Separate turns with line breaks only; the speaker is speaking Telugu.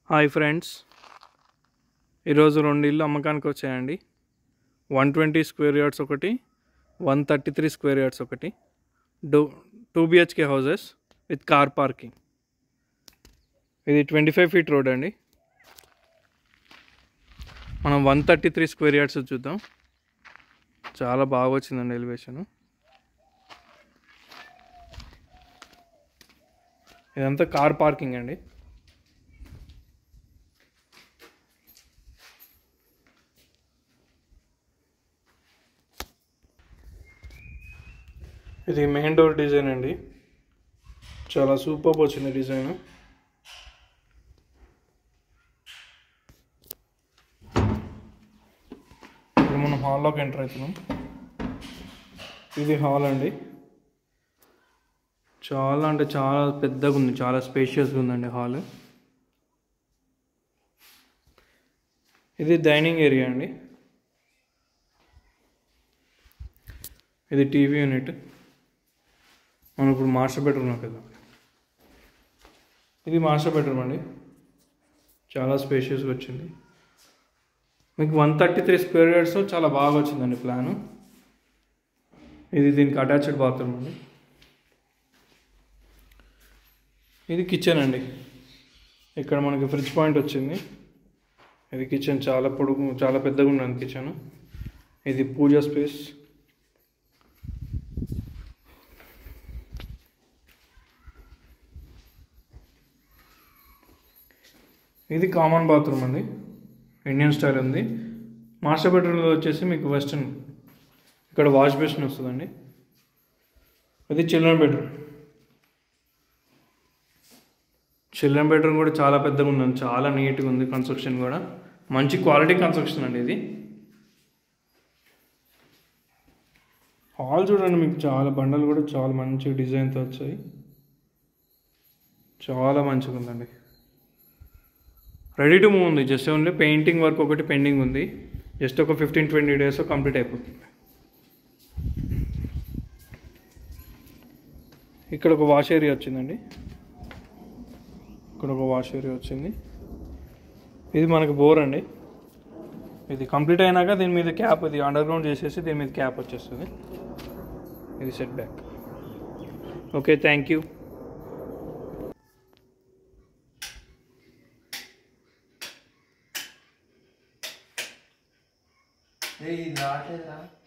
హాయ్ ఫ్రెండ్స్ ఈరోజు రెండు ఇల్లు అమ్మకానికి వచ్చాయండి వన్ ట్వంటీ స్క్వేర్ యార్డ్స్ ఒకటి one thirty three square yards ఒకటి డూ two BHK houses with car parking ఇది ట్వంటీ ఫైవ్ ఫీట్ రోడ్ అండి మనం one thirty three square yards చూద్దాం చాలా బాగా వచ్చిందండి ఎలివేషను ఇదంతా కార్ పార్కింగ్ అండి ఇది మెయిన్ డోర్ డిజైన్ అండి చాలా సూపర్ వచ్చింది డిజైన్ ఇప్పుడు మనం హాల్లోకి ఎంటర్ అవుతున్నాం ఇది హాల్ అండి చాలా అంటే చాలా పెద్దగా ఉంది చాలా స్పేషియస్గా ఉందండి హాల్ ఇది డైనింగ్ ఏరియా అండి ఇది టీవీ యూనిట్ మనం ఇప్పుడు మాస్టర్ బెడ్రూమ్ కదా ఇది మాస్టర్ బెడ్రూమ్ అండి చాలా స్పేషియస్గా వచ్చింది మీకు one thirty three square yards చాలా బాగా వచ్చిందండి ప్లాను ఇది దీనికి అటాచ్డ్ బాత్రూమ్ అండి ఇది కిచెన్ అండి ఇక్కడ మనకి ఫ్రిడ్జ్ పాయింట్ వచ్చింది ఇది కిచెన్ చాలా పొడుగు చాలా పెద్దగా ఉన్నది కిచెన్ ఇది పూజా స్పేస్ ఇది కామన్ బాత్రూమ్ అండి ఇండియన్ స్టైల్ ఉంది మాస్టర్ బెడ్రూమ్లో వచ్చేసి మీకు వెస్టర్న్ ఇక్కడ వాష్ బేసిన్ వస్తుందండి ఇది చిల్డ్రన్ బెడ్రూమ్ చిల్డ్రన్ బెడ్రూమ్ కూడా చాలా పెద్దగా ఉందండి చాలా నీట్గా ఉంది కన్స్ట్రక్షన్ కూడా మంచి క్వాలిటీ కన్స్ట్రక్షన్ అండి ఇది హాల్ చూడండి మీకు చాలా బండలు కూడా చాలా మంచి డిజైన్తో వచ్చాయి చాలా మంచిగా ఉందండి రెడీ టు మూవ్ ఉంది జస్ట్ ఓన్లీ పెయింటింగ్ వర్క్ ఒకటి పెండింగ్ ఉంది జస్ట్ ఒక ఫిఫ్టీన్ ట్వంటీ డేస్ కంప్లీట్ అయిపోతుంది ఇక్కడ ఒక వాష్ ఏరియా వచ్చిందండి ఇక్కడ ఒక వాష్ ఏరియా వచ్చింది ఇది మనకి బోర్ అండి ఇది కంప్లీట్ అయినాక దీని మీద క్యాప్ ఇది అండర్ గ్రౌండ్ చేసేసి దీని మీద క్యాప్ వచ్చేస్తుంది ఇది set back okay thank you
ఏయ్ ఇది రావట్లేదురా